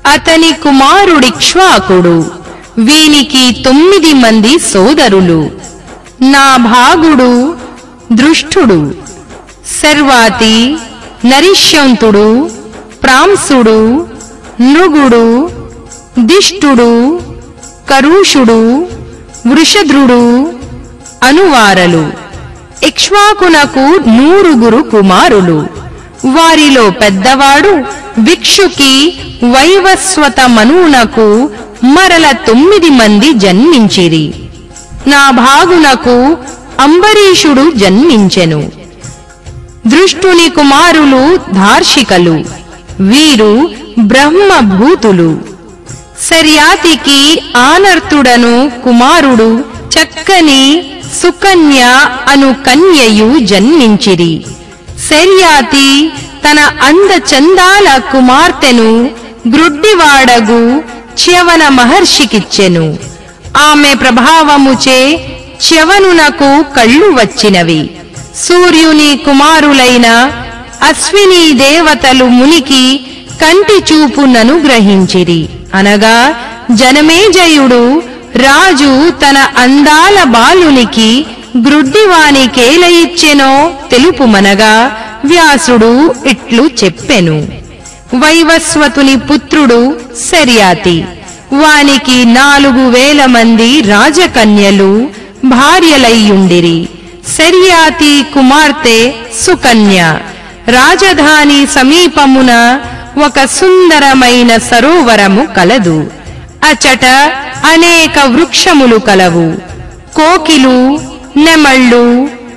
అతని కుమారుడిక్ష్వాకుడు వీనికి తొమ్మిది మంది సోదరులు నా భాగుడు దృష్టుడు శర్వాతి నరిష్యంతుడు ప్రాంసుడు నృగుడు దిష్టుడు కరుషుడు వృషద్రుడు అనువారలు ఇక్ష్వాకునకు నూరుగురు కుమారులు వారిలో పెద్దవాడు విక్షుకి వైవస్వత మనువునకు మరల తొమ్మిది మంది జన్మించిరి నా భాగునకు అంబరీషుడు జన్మించెను దృష్టుని కుమారులు ధార్షికలు వీరు బ్రహ్మభూతులు శర్యాతికి ఆనర్తుడను కుమారుడు చక్కని సుకన్య అను కన్యయు జన్మించిరి శర్యాతి తన అంద చందాల కుమార్తెను గ్రుడ్డివాడగు చ్యవన మహర్షికిచ్చెను ఆమె ప్రభావముచే చ్యవనునకు కళ్ళు వచ్చినవి సూర్యుని కుమారులైన అశ్విని దేవతలు మునికి కంటి చూపునను గ్రహించిరి అనగా జనమేజయుడు రాజు తన అందాల బాలునికి గ్రుడ్డివానికేల ఇచ్చెనో తెలుపుమనగా వ్యాసుడు ఇట్లు చెప్పెను వైవస్వతుని పుత్రుడు శర్యాతి వానికి నాలుగు వేల మంది రాజకన్యలు భార్యలయ్యుండిరి శర్యాతి కుమార్తె సుకన్య రాజధాని సమీపమున ఒక సుందరమైన సరోవరము కలదు అచట అనేక వృక్షములు కలవు కోకిలు నెమళ్ళు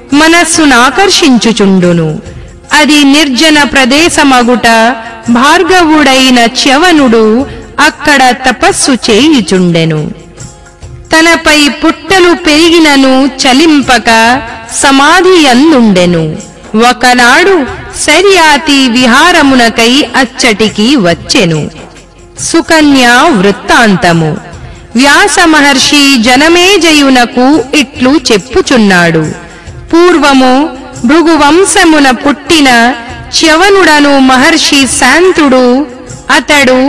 మనస్సునాకర్షించుచుండును అది నిర్జన ప్రదేశమగుట భార్గవుడైన చ్యవనుడు అక్కడ తపస్సు చేయుచుండెను తనపై పుట్టలు పెరిగినను చలింపక సమాధి అందుండెను ఒకనాడు శర్యాతి విహారమునకై అచ్చటికి వచ్చెను సుకన్య వృత్తాంతము వ్యాస మహర్షి జనమేజయునకు ఇట్లు చెప్పుచున్నాడు పూర్వము భృగువంశమున పుట్టిన చ్యవనుడను మహర్షి శాంతుడు అతడు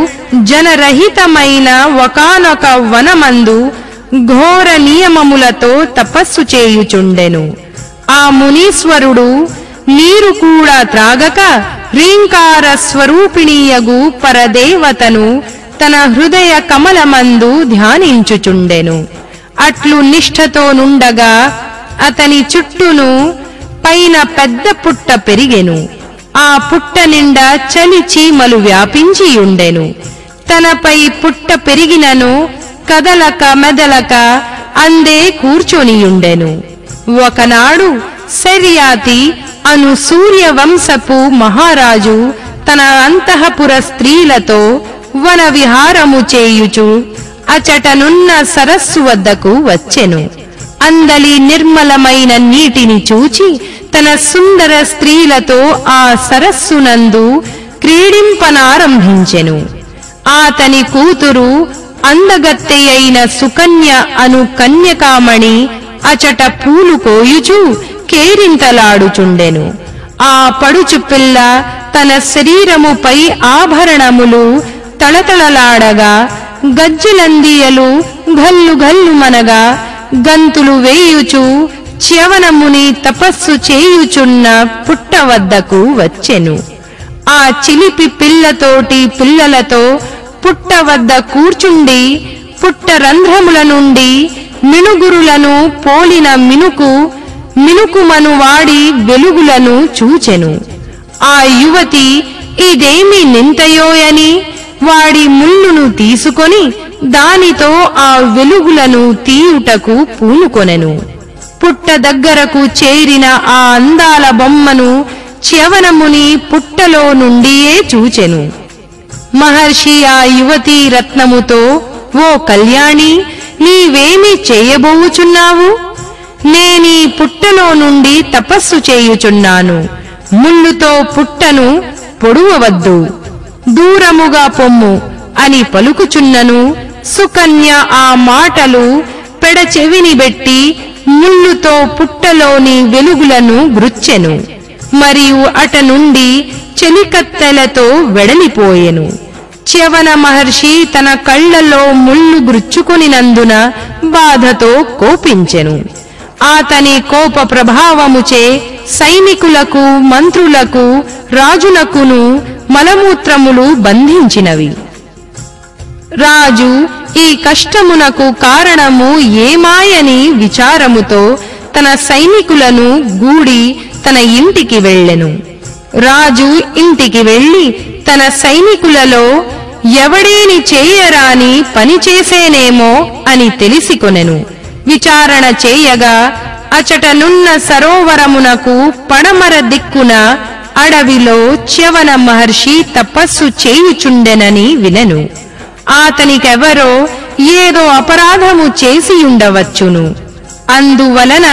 జనరహితమైన ఒకానొక వనమందు ఘోర నియమములతో తపస్సు చేయుచుండెను ఆ మునీశ్వరుడు నీరు కూడా త్రాగక హ్రీంకార స్వరూపిణీయగు పరదేవతను తన హృదయ కమలమందు ధ్యానించుచుండెను అట్లు నిష్ఠతో నుండగా అతని చుట్టూను పైన పెద్ద పుట్ట పెరిగెను ఆ పుట్ట నిండా చలి చీమలు వ్యాపించియుండెను తనపై పుట్ట పెరిగినను కదలక మెదలక అందే కూర్చొనియుండెను ఒకనాడు శర్యాతి అను సూర్యవంశపు మహారాజు తన అంతఃపుర స్త్రీలతో వన విహారము చేయుచు అచటనున్న సరస్సు వద్దకు వచ్చెను అందలి నిర్మలమైన నీటిని చూచి తన సుందర స్త్రీలతో ఆ సరస్సునందు క్రీడింపనారంభించెను ఆతని కూతురు అందగత్తె అయిన సుకన్య అను కన్యకామణి అచట పూలు కోయుచు కేరింతలాడుచుండెను ఆ పడుచు పిల్ల తన శరీరముపై ఆభరణములు తళతళలాడగా గజ్జెలందియలు గల్లు గల్లు మనగా గంతులు వేయుచు చ్యవనముని తపస్సు చేయుచున్న పుట్ట వద్దకు వచ్చెను ఆ చిలిపి పిల్లతోటి పిల్లలతో పుట్ట వద్ద కూర్చుండి పుట్ట రంధ్రముల నుండి మినుగురులను పోలిన మినుకు మినుకుమను వాడి వెలుగులను చూచెను ఆ యువతి ఇదేమి నింతయోయని వాడి ముళ్ళును తీసుకొని దానితో ఆ వెలుగులను తీయుటకు పూనుకొనెను పుట్ట దగ్గరకు చేరిన ఆ అందాల బొమ్మను చ్యవనముని పుట్టలో నుండియే చూచెను మహర్షి ఆ యువతీ రత్నముతో ఓ కళ్యాణి నీవేమి చేయబోవుచున్నావు నేనీ పుట్టలో నుండి తపస్సు చేయుచున్నాను ముళ్ళుతో పుట్టను పొడువవద్దు దూరముగా పొమ్ము అని పలుకుచున్నను సుకన్య ఆ మాటలు పెడచెవిని బెట్టి ముళ్ళుతో పుట్టలోని వెలుగులను గృచ్చెను మరియు అట నుండి చెలికత్తెలతో వెడలిపోయెను చ్యవన మహర్షి తన కళ్ళలో ముళ్ళు గుచ్చుకొనినందున బాధతో కోపించెను అతని కోప ప్రభావముచే సైనికులకు మంత్రులకు రాజులకును మలమూత్రములు బంధించినవి రాజు ఈ కష్టమునకు కారణము ఏమాయని విచారముతో తన సైనికులను గూడి తన ఇంటికి వెళ్ళెను రాజు ఇంటికి వెళ్లి తన సైనికులలో ఎవడేని చేయరాని పని చేసేనేమో అని తెలిసికొనెను విచారణ చేయగా అచటనున్న సరోవరమునకు పడమర దిక్కున అడవిలో చ్యవన మహర్షి తపస్సు చేయుచుండెనని వినెను అతనికెవరో ఏదో అపరాధము చేసియుండవచ్చును అందువలన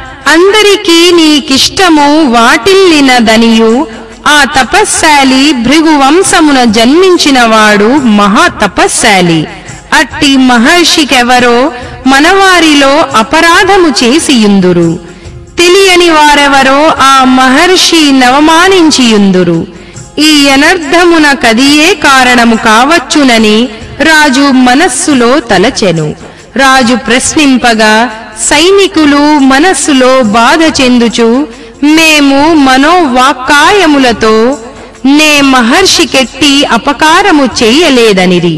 అందరికీ నీకిష్టము వాటిల్లినదనియు ఆ తపస్శాలి భృగువంశమున జన్మించినవాడు మహా తపస్శాలి అట్టి మహర్షికెవరో మనవారిలో అపరాధము చేసియుందురు తెలియని వారెవరో ఆ మహర్షి నవమానించియుందురు ఈ అనర్థమున కదియే కారణము కావచ్చునని రాజు మనస్సులో తలచెను రాజు ప్రశ్నింపగా సైనికులు మనస్సులో బాధ చెందుచు మేము మనోవాక్కాయములతో నే మహర్షికెట్టి అపకారము చెయ్యలేదనిరి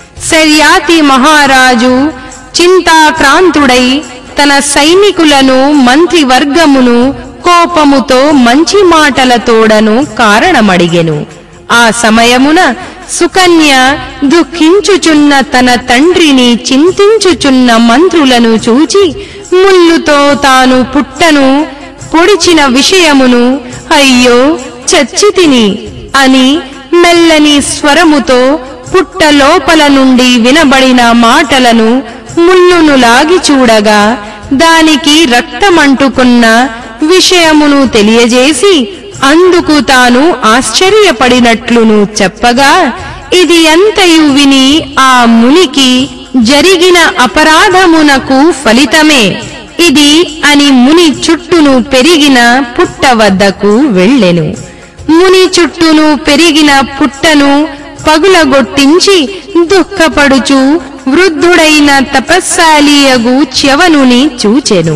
శర్యాతి మహారాజు చింతాక్రాంతుడై తన సైనికులను మంత్రివర్గమును కోపముతో మంచి మాటలతోడను కారణమడిగెను ఆ సమయమున సుకన్య దుఃఖించుచున్న తన తండ్రిని చింతించుచున్న మంత్రులను చూచి ముల్లుతో తాను పుట్టను పొడిచిన విషయమును అయ్యో చచ్చితిని అని మెల్లని స్వరముతో పుట్ట లోపల నుండి వినబడిన మాటలను ముల్లును లాగి చూడగా దానికి రక్తమంటుకున్న విషయమును తెలియజేసి అందుకు తాను ఆశ్చర్యపడినట్లును చెప్పగా ఇది ఎంతయు విని ఆ మునికి జరిగిన అపరాధమునకు ఫలితమే ఇది అని ముని చుట్టూను పెరిగిన పుట్ట వద్దకు వెళ్ళెను ముని చుట్టూను పెరిగిన పుట్టను పగులగొట్టించి దుఃఖపడుచు వృద్ధుడైన తపస్శాలియగు చ్యవనుని చూచెను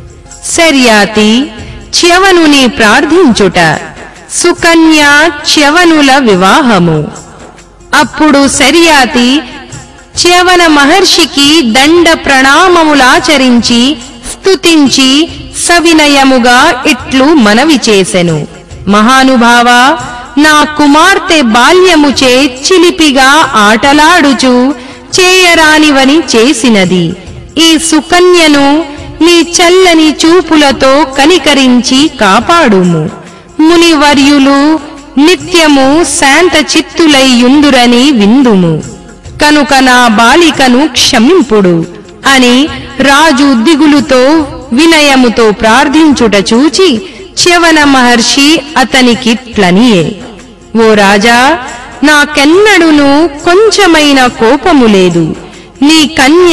శర్యాతి చ్యవనుని ప్రార్థించుట సుకన్య చ్యవనుల వివాహము అప్పుడు శర్యాతి చ్యవన మహర్షికి దండ ప్రణామములాచరించి స్తుతించి సవినయముగా ఇట్లు మనవి చేసెను మహానుభావా నా కుమార్తె బాల్యముచే చిలిపిగా ఆటలాడుచు చేయరానివని చేసినది ఈ సుకన్యను నీ చల్లని చూపులతో కనికరించి కాపాడుము మునివర్యులు నిత్యము శాంత చిత్తులైయుందురని విందుము కనుక నా బాలికను క్షమింపుడు అని రాజు దిగులుతో వినయముతో ప్రార్థించుట చూచి చ్యవన మహర్షి అతనికిట్లనియే ఓ రాజా నాకెన్నడును కొంచెమైన కోపము లేదు నీ కన్య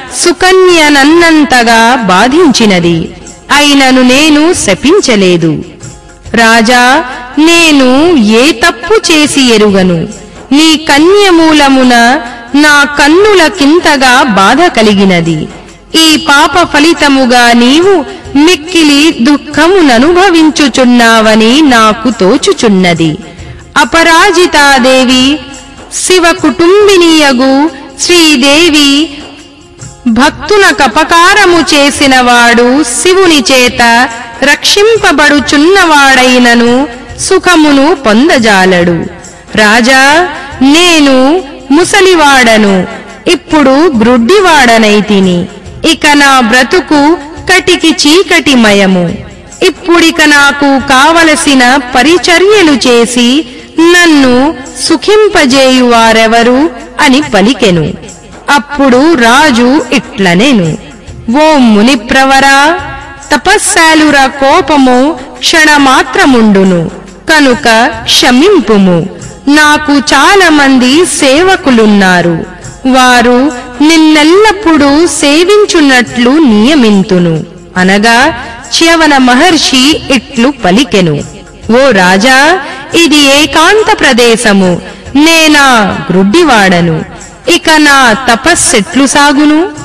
సుకన్యనన్నంతగా బాధించినది అయినను నేను శపించలేదు రాజా నేను ఏ తప్పు చేసి ఎరుగను నీ కన్య మూలమున నా కన్నులకింతగా బాధ కలిగినది ఈ పాప ఫలితముగా నీవు మిక్కిలి దుఃఖముననుభవించుచున్నావని నాకు తోచుచున్నది అపరాజితాదేవి శివ కుటుంబినియగు శ్రీదేవి భక్తునకపకారము చేసినవాడు శివుని చేత రక్షింపబడుచున్నవాడైనను సుఖమును పొందజాలడు రాజా నేను ముసలివాడను ఇప్పుడు గ్రుడ్డివాడనైతిని ఇక నా బ్రతుకు కటికి చీకటిమయము ఇప్పుడిక నాకు కావలసిన పరిచర్యలు చేసి నన్ను సుఖింపజేయువారెవరు అని పలికెను అప్పుడు రాజు ఇట్లనేను ఓ మునిప్రవరా తపస్శాలుర కోపము క్షణమాత్రముండును కనుక క్షమింపుము నాకు చాలా మంది సేవకులున్నారు వారు నిన్నెల్లప్పుడూ సేవించున్నట్లు నియమింతును అనగా చ్యవన మహర్షి ఇట్లు పలికెను ఓ రాజా ఇది ఏకాంత ప్రదేశము నేనా గ్రుడ్డివాడను ఇక నా తపస్సెట్లు సాగును